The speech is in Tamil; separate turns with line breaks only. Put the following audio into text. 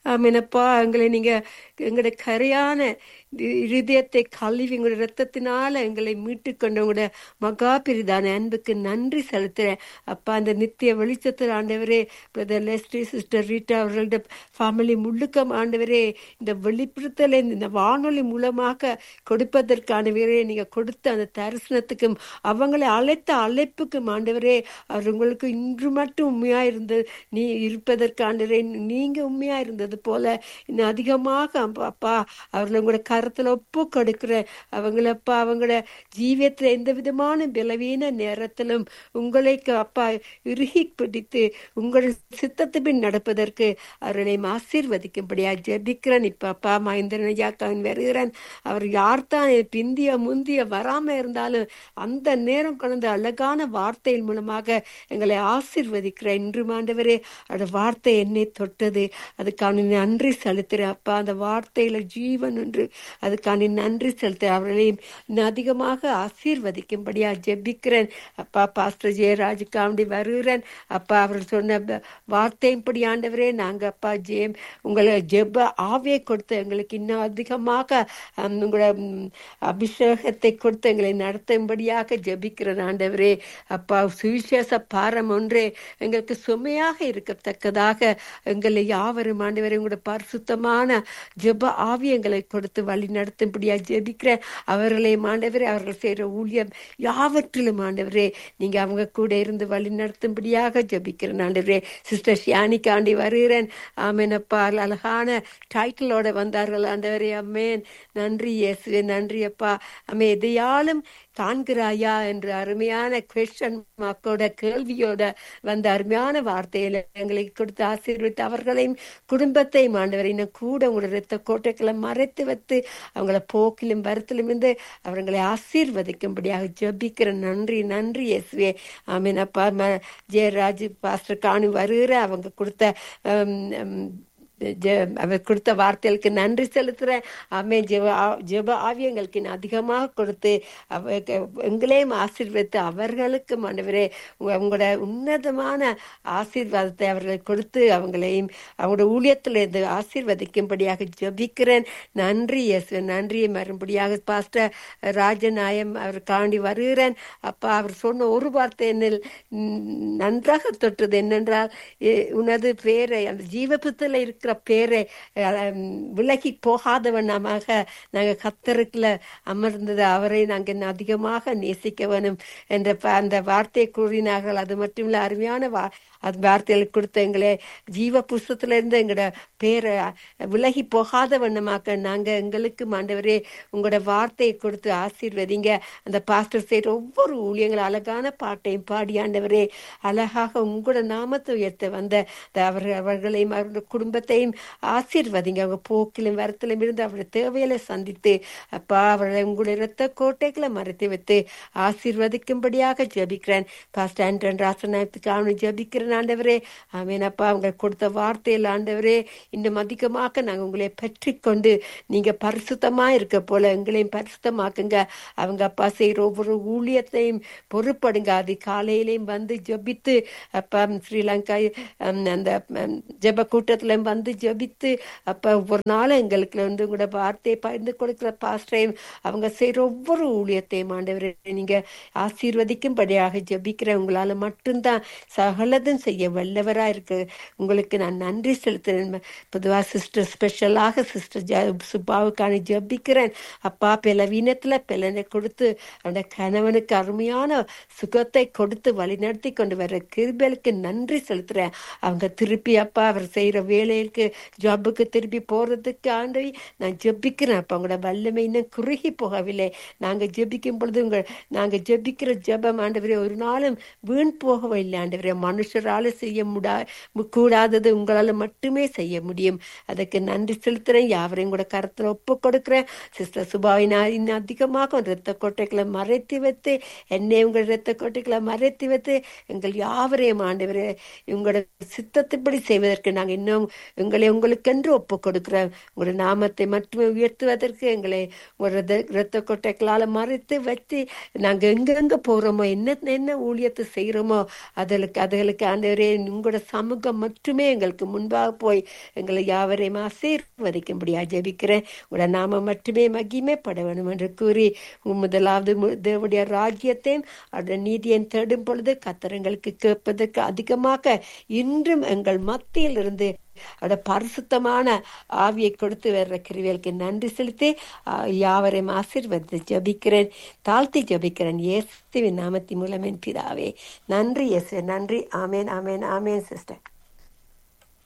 ஆமீனப்பா எங்களை நீங்க எங்களுடைய கரையான இ- இருதயத்தை கழுவி உங்களுடைய ரத்தத்தினால எங்களை மீட்டு கொண்ட உங்களுடைய மகா பெரிதான அன்புக்கு நன்றி செலுத்துறேன் அப்பா அந்த நித்திய வெளிச்சத்தில் ஆண்டவரே பிரதர் லெஸ்டி சிஸ்டர் ரீட்டா அவர்களோட ஃபேமிலி முழுக்கம் ஆண்டவரே இந்த வெளிப்படுத்தலை இந்த வானொலி மூலமாக கொடுப்பதற்கானவரே நீங்க கொடுத்த அந்த தரிசனத்துக்கும் அவங்களை அழைத்த அழைப்புக்கும் ஆண்டவரே அவர் உங்களுக்கு இன்று மட்டும் உண்மையா இருந்து நீ இருப்பதற்காண்டவரே நீங்க உண்மையா இருந்தது போல இன்னும் அதிகமாக அப்பா- அப்பா அவர்களை உங்களோட கரத்துல ஒப்பு கொடுக்கிற அவங்களப்பா அவங்களோட ஜீவியத்துல எந்த விதமான பலவீன நேரத்திலும் உங்களை க- அப்பா இறுகி பிடித்து உங்கள் சித்தத்தை பின் நடப்பதற்கு அவர்களை ஆசீர்வதிக்கும்படியா ஜெபிக்கிறேன் இப்ப அப்பா மகேந்திரன் ஐயாக்காவின் வருகிறேன் அவர் யார்தான் பிந்திய முந்திய வராம இருந்தாலும் அந்த நேரம் கடந்த அழகான வார்த்தையின் மூலமாக எங்களை ஆசீர்வதிக்கிறேன் இன்று ஆண்டவரே அந்த வார்த்தை என்னை தொட்டது அதுக்கான நன்றி செலுத்துறேன் அப்பா அந்த வார்த்தையில ஜீவன் என்று அதுக்கான நன்றி செலுத்துறேன் அவர்களையும் இன்னும் அதிகமாக ஆசீர்வதிக்கும்படியா ஜெபிக்கிறேன் அப்பா பாஸ்டர் ஜெயராஜ் காமெடி வருகிறேன் அப்பா அவர் சொன்ன ப- வார்த்தையின்படி ஆண்டவரே நாங்க அப்பா ஜெயம் உங்களை ஜெப ஆவியை கொடுத்து எங்களுக்கு இன்னும் அதிகமாக ஹம், உங்களோட ம், அபிஷேகத்தை கொடுத்து எங்களை நடத்தும்படியாக ஜெபிக்கிறேன் ஆண்டவரே அப்பா சுவிசேஷ பாரம் ஒன்றே எங்களுக்கு சுமையாக இருக்கத்தக்கதாக எங்களை யாவரும் ஆண்டவரே உங்களோட பரிசுத்தமான ஜெப ஆவி எங்களை கொடுத்து வழி நடத்தும்படியா ஜெபிக்கிற அவர்களை ஆண்டவரே அவர்கள் செய்கிற ஊழியம் யாவற்றிலும் ஆண்டவரே நீங்க அவங்க கூட இருந்து வழி நடத்தும்படியாக ஜெபிக்கிறேன் ஆண்டவரே சிஸ்டர் ஷியானிக்கு ஆண்டி வருகிறேன் ஆமேனப்பா அழகான டைட்டிலோட வந்தார்கள் ஆண்டவரே அம்மேன் நன்றி இயேசுவே நன்றி அப்பா அம்மே எதையாலும் காண்கிறாயா என்ற அருமையான கொஸ்டன் மக்களோட கேள்வியோட வந்த அருமையான வார்த்தையில எங்களுக்கு கொடுத்து ஆசீர்வித்து அவர்களையும் குடும்பத்தையும் ஆண்டவர் இன்னும் கூட உங்களோட ரத்த கோட்டைகளை மறைத்து வைத்து அவங்கள போக்கிலும் வருத்திலும் இருந்து அவர்களை ஆசீர்வதிக்கும்படியாக ஜெபிக்கிற நன்றி நன்றி இயேசுவே ஆமீன் அப்பா ம- ஜெயராஜ் பாஸ்டர் காணி வருகிற அவங்க கொடுத்த ஹம், ஹம், ஜெ- அவர் கொடுத்த வார்த்தைகளுக்கு நன்றி செலுத்துறேன் ஆமே ஜெப ஆ- ஜெப ஆவியங்களுக்கு இன்னும் அதிகமாக கொடுத்து அவ எங்களையும் ஆசீர்வதித்து அவர்களுக்கு ஆண்டவரே உங்க- உங்களோட உன்னதமான ஆசீர்வாதத்தை அவர்களுக்கு கொடுத்து அவங்களையும் அவங்களோட ஊழியத்தில் இருந்து ஆசீர்வதிக்கும்படியாக ஜெபிக்கிறேன் நன்றி இயேசு நன்றியை மறுபடியாக பாஸ்டர் ராஜநாயம் அவர் காண்டி வருகிறேன் அப்பா அவர் சொன்ன ஒரு வார்த்தை என்னில் ம், நன்றாக தொட்டது என்னென்றால் எ- உனது பேரை அந்த ஜீவபத்தில் இருக்கிற பேரை அஹ், விலகி போகாதவனமாக நாங்கள் கத்தருக்குள்ள அமர்ந்தது அவரை நாங்கள் இன்னும் அதிகமாக நேசிக்க வேணும் என்ற ப- அந்த வார்த்தையை கூறினார்கள் அது மட்டும் இல்ல அருமையான வா அது வார்த்தைகள் கொடுத்த எங்களை ஜீவ புஸ்தத்துல இருந்து எங்களோட பேரை விலகி போகாத வண்ணமாக்க நாங்க எங்களுக்கு ஆண்டவரே உங்களோட வார்த்தையை கொடுத்து ஆசீர்வதிங்க அந்த பாஸ்டர் செய்கிற ஒவ்வொரு ஊழியங்கள் அழகான பாட்டையும் பாடி ஆண்டவரே அழகாக உங்களோட நாமத்தை உயர்த்த வந்த அந்த அவர் அவர்களையும் அவருடைய குடும்பத்தையும் ஆசீர்வதிங்க அவங்க போக்கிலும் வரத்திலும் இருந்து அவருடைய தேவைகளை சந்தித்து அப்பா அவர்களை உங்களுடைய இரத்த கோட்டைகளை மறைத்து வைத்து ஆசீர்வதிக்கும்படியாக ஜெபிக்கிறேன் பாஸ்டர் ஆண்டன் ராசநாயகத்துக்கு அவனு ஜெபிக்கிறேன் ஆண்டவரே ஆமேன் அப்பா அவங்க கொடுத்த வார்த்தையில் ஆண்டவரே இன்னும் அதிகமாக நாங்கள் உங்களை பற்றி கொண்டு நீங்க பரிசுத்தமா இருக்க போல எங்களையும் பரிசுத்தமாக்குங்க அவங்க அப்பா செய்கிற ஒவ்வொரு ஊழியத்தையும் பொறுப்படுங்க அது காலையிலையும் வந்து ஜெபித்து அப்பா ஸ்ரீலங்கா ஹம், அந்த ஹம், ஜெப கூட்டத்துல வந்து ஜெபித்து அப்ப ஒவ்வொரு நாளும் எங்களுக்கு வந்து உங்களோட வார்த்தையை பகிர்ந்து கொடுக்கிற பாஸ்டரையும் அவங்க செய்யற ஒவ்வொரு ஊழியத்தையும் ஆண்டவரே நீங்க ஆசீர்வதிக்கும்படியாக ஜெபிக்கிற உங்களால மட்டும்தான் சகலதும் செய்ய வல்லவரா இருக்கு உங்களுக்கு நான் நன்றி செலுத்துறேன் பொதுவா சிஸ்டர் ஸ்பெஷலாக சிஸ்டர் சுப்பாவுக்கான ஜெபிக்கிறேன் அப்பா பலவீனத்துல பிளனை கொடுத்து அந்த கணவனுக்கு அருமையான சுகத்தை கொடுத்து வழிநடத்தி கொண்டு வர கிருபலுக்கு நன்றி செலுத்துறேன் அவங்க திருப்பி அப்பா அவர் செய்யற வேலைக்கு ஜாபுக்கு திருப்பி போறதுக்கு ஆண்டவி நான் ஜெபிக்கிறேன் அப்ப அவங்களோட வல்லமை இன்னும் குறுகி போகவில்லை நாங்க ஜெபிக்கும் பொழுது உங்க நாங்க ஜெபிக்கிற ஜெபம் ஆண்டவரே ஒரு நாளும் வீண் போகவே இல்லை ஆண்டவரே மனுஷரால செய்ய முடா மு- கூடாதது உங்களால மட்டுமே செய்ய முடியும் அதுக்கு நன்றி செலுத்துறேன் யாவரையும் கூட கருத்துல ஒப்பு கொடுக்கிறேன் சிஸ்டர் சுபாவை நான் இன்னும் அதிகமாக இரத்த கோட்டைகளை மறைத்து வைத்து என்னை உங்கள் இரத்த கோட்டைகளை மறைத்து வைத்து எங்கள் யாவரையும் ஆண்டவரே உங்களோட சித்தத்தின்படி செய்வதற்கு நாங்கள் இன்னும் எங்களை உங்களுக்கென்று ஒப்பு கொடுக்கிறோம் உங்களோட நாமத்தை மட்டுமே உயர்த்துவதற்கு எங்களை உங்களோட இரத்த கொட்டைகளால் மறைத்து வச்சு நாங்கள் எங்கெங்க போகிறோமோ என்ன என்ன ஊழியத்தை செய்கிறோமோ அதற்கு அதுகளுக்கு ஆண்டவரே உங்களோட சமூகம் மட்டுமே எங்களுக்கு முன்பாக போய் எங்களை யாவரையும் ஆசீர்வதிக்கும்படியா ஜெபிக்கிறேன் உங்களோட நாம மட்டுமே மகிமைப்பட வேணும் என்று கூறி உம் முதலாவது மு- தேவனுடைய ராஜ்யத்தையும் அவருடைய நீதியையும் தேடும் பொழுது கத்தரங்களுக்கு கேட்பதற்கு அதிகமாக இன்றும் எங்கள் மத்தியில் இருந்து அவருடைய பரிசுத்தமான ஆவியை கொடுத்து வர்ற கிருவியலுக்கு நன்றி செலுத்தி ஆ, யாவரையும் ஆசீர்வதித்து ஜபிக்கிறேன் தாழ்த்தி ஜபிக்கிறேன் இயேசுவின் நாமத்தின் மூலம் என் பிதாவே நன்றி இயேசு நன்றி ஆமேன் ஆமேன் ஆமேன் சிஸ்டர்